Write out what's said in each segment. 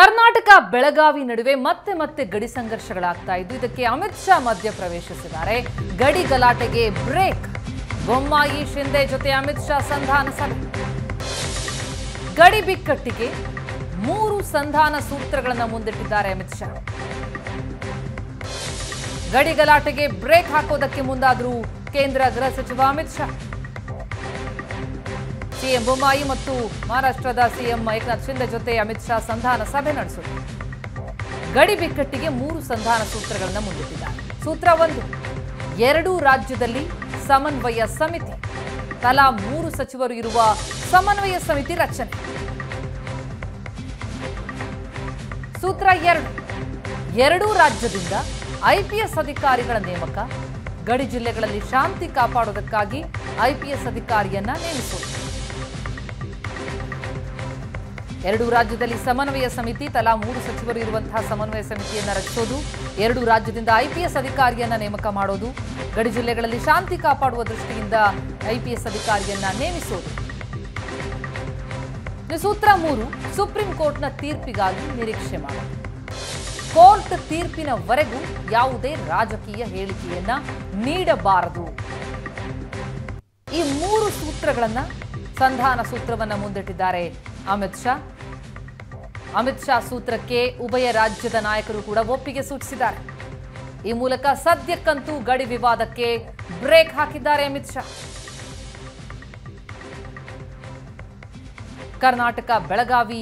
ಕರ್ನಾಟಕ ಬೆಳಗಾವಿ ನಡುವೆ ಮತ್ತೆ ಮತ್ತೆ ಗಡಿ ಸಂಘರ್ಷಗಳಾಗ್ತಾ ಇದ್ದು ಇದಕ್ಕೆ ಅಮಿತ್ ಶಾ ಮಧ್ಯ ಪ್ರವೇಶಿಸಿದ್ದಾರೆ ಗಡಿ ಗಲಾಟೆಗೆ ಬ್ರೇಕ್ ಬೊಮ್ಮಾಯಿ ಶಿಂದೆ ಜೊತೆ ಅಮಿತ್ ಶಾ ಸಂಧಾನ ಸಭೆ ಗಡಿ ಬಿಕ್ಕಟ್ಟಿಗೆ ಮೂರು ಸಂಧಾನ ಸೂತ್ರಗಳನ್ನು ಮುಂದಿಟ್ಟಿದ್ದಾರೆ ಅಮಿತ್ ಶಾ ಗಡಿ ಗಲಾಟೆಗೆ ಬ್ರೇಕ್ ಹಾಕೋದಕ್ಕೆ ಮುಂದಾದ್ರು ಕೇಂದ್ರ ಗೃಹ ಸಚಿವ ಅಮಿತ್ ಶಾ ಸಿಎಂ ಬೊಮ್ಮಾಯಿ ಮತ್ತು ಮಹಾರಾಷ್ಟ್ರದ ಸಿಎಂ ಏಕನಾಥ್ ಶಿಂದೆ ಜೊತೆ ಅಮಿತ್ ಶಾ ಸಂಧಾನ ಸಭೆ ನಡೆಸಿದರು ಗಡಿ ಬಿಕ್ಕಟ್ಟಿಗೆ ಮೂರು ಸಂಧಾನ ಸೂತ್ರಗಳನ್ನು ಮುಂದಿಟ್ಟಿದ್ದಾರೆ ಸೂತ್ರ ಒಂದು ಎರಡೂ ರಾಜ್ಯದಲ್ಲಿ ಸಮನ್ವಯ ಸಮಿತಿ ತಲಾ ಮೂರು ಸಚಿವರು ಇರುವ ಸಮನ್ವಯ ಸಮಿತಿ ರಚನೆ ಸೂತ್ರ ಎರಡು ಎರಡೂ ರಾಜ್ಯದಿಂದ ಐಪಿಎಸ್ ಅಧಿಕಾರಿಗಳ ನೇಮಕ ಗಡಿ ಜಿಲ್ಲೆಗಳಲ್ಲಿ ಶಾಂತಿ ಕಾಪಾಡೋದಕ್ಕಾಗಿ ಐಪಿಎಸ್ ಅಧಿಕಾರಿಯನ್ನ ನೇಮಿಸುವುದು ಎರಡು ರಾಜ್ಯದಲ್ಲಿ ಸಮನ್ವಯ ಸಮಿತಿ ತಲಾ ಮೂರು ಸಚಿವರು ಇರುವಂತಹ ಸಮನ್ವಯ ಸಮಿತಿಯನ್ನ ರಚಿಸೋದು ಎರಡು ರಾಜ್ಯದಿಂದ ಐಪಿಎಸ್ ಅಧಿಕಾರಿಯನ್ನ ನೇಮಕ ಮಾಡೋದು ಗಡಿ ಜಿಲ್ಲೆಗಳಲ್ಲಿ ಶಾಂತಿ ಕಾಪಾಡುವ ದೃಷ್ಟಿಯಿಂದ ಐಪಿಎಸ್ ಅಧಿಕಾರಿಯನ್ನ ನೇಮಿಸೋದು ಇನ್ನು ಸೂತ್ರ ಮೂರು ಸುಪ್ರೀಂ ಕೋರ್ಟ್ನ ತೀರ್ಪಿಗಾಗಿ ನಿರೀಕ್ಷೆ ಮಾಡೋದು ಕೋರ್ಟ್ ತೀರ್ಪಿನವರೆಗೂ ಯಾವುದೇ ರಾಜಕೀಯ ಹೇಳಿಕೆಯನ್ನ ನೀಡಬಾರದು ಈ ಮೂರು ಸೂತ್ರಗಳನ್ನ ಸಂಧಾನ ಸೂತ್ರವನ್ನ ಮುಂದಿಟ್ಟಿದ್ದಾರೆ ಅಮಿತ್ ಶಾ ಅಮಿತ್ ಶಾ ಸೂತ್ರಕ್ಕೆ ಉಭಯ ರಾಜ್ಯದ ನಾಯಕರು ಕೂಡ ಒಪ್ಪಿಗೆ ಸೂಚಿಸಿದ್ದಾರೆ ಈ ಮೂಲಕ ಸದ್ಯಕ್ಕಂತೂ ಗಡಿ ವಿವಾದಕ್ಕೆ ಬ್ರೇಕ್ ಹಾಕಿದ್ದಾರೆ ಅಮಿತ್ ಶಾ ಕರ್ನಾಟಕ ಬೆಳಗಾವಿ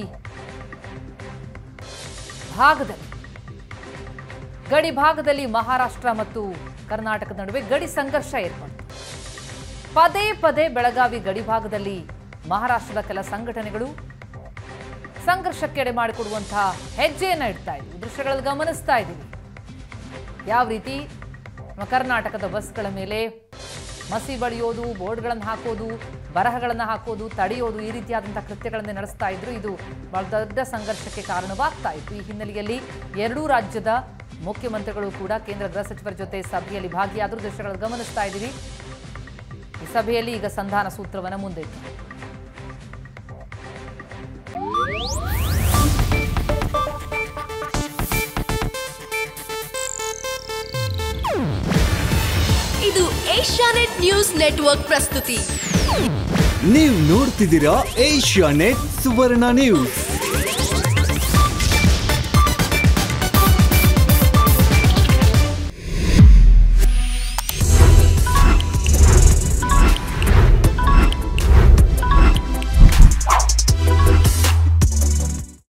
ಭಾಗದಲ್ಲಿ ಗಡಿ ಭಾಗದಲ್ಲಿ ಮಹಾರಾಷ್ಟ್ರ ಮತ್ತು ಕರ್ನಾಟಕದ ನಡುವೆ ಗಡಿ ಸಂಘರ್ಷ ಏರ್ಪಡಿತು ಪದೇ ಪದೇ ಬೆಳಗಾವಿ ಗಡಿ ಭಾಗದಲ್ಲಿ ಮಹಾರಾಷ್ಟ್ರದ ಕೆಲ ಸಂಘಟನೆಗಳು ಸಂಘರ್ಷಕ್ಕೆ ಎಡೆ ಮಾಡಿಕೊಡುವಂತಹ ಹೆಜ್ಜೆಯನ್ನ ಇಡ್ತಾ ಇದ್ವಿ ದೃಶ್ಯಗಳಲ್ಲಿ ಗಮನಿಸ್ತಾ ಇದ್ದೀವಿ ಯಾವ ರೀತಿ ನಮ್ಮ ಕರ್ನಾಟಕದ ಬಸ್ಗಳ ಮೇಲೆ ಮಸಿ ಬಳಿಯೋದು ಬೋರ್ಡ್ಗಳನ್ನು ಹಾಕೋದು ಬರಹಗಳನ್ನು ಹಾಕೋದು ತಡೆಯೋದು ಈ ರೀತಿಯಾದಂತಹ ಕೃತ್ಯಗಳನ್ನು ನಡೆಸ್ತಾ ಇದ್ರು ಇದು ಬಹಳ ದೊಡ್ಡ ಸಂಘರ್ಷಕ್ಕೆ ಕಾರಣವಾಗ್ತಾ ಇತ್ತು ಈ ಹಿನ್ನೆಲೆಯಲ್ಲಿ ಎರಡೂ ರಾಜ್ಯದ ಮುಖ್ಯಮಂತ್ರಿಗಳು ಕೂಡ ಕೇಂದ್ರ ಗೃಹ ಸಚಿವರ ಜೊತೆ ಸಭೆಯಲ್ಲಿ ಭಾಗಿಯಾದರೂ ದೃಶ್ಯಗಳನ್ನು ಗಮನಿಸ್ತಾ ಇದ್ದೀವಿ ಈ ಸಭೆಯಲ್ಲಿ ಈಗ ಸಂಧಾನ ಸೂತ್ರವನ್ನು ಮುಂದಿಟ್ಟು ಇದು ಏಷ್ಯಾನೆಟ್ ನ್ಯೂಸ್ ನೆಟ್ವರ್ಕ್ ಪ್ರಸ್ತುತಿ ನೀವು ನೋಡ್ತಿದ್ದೀರಾ ಏಷ್ಯಾ ನೆಟ್ ಸುವರ್ಣ ನ್ಯೂಸ್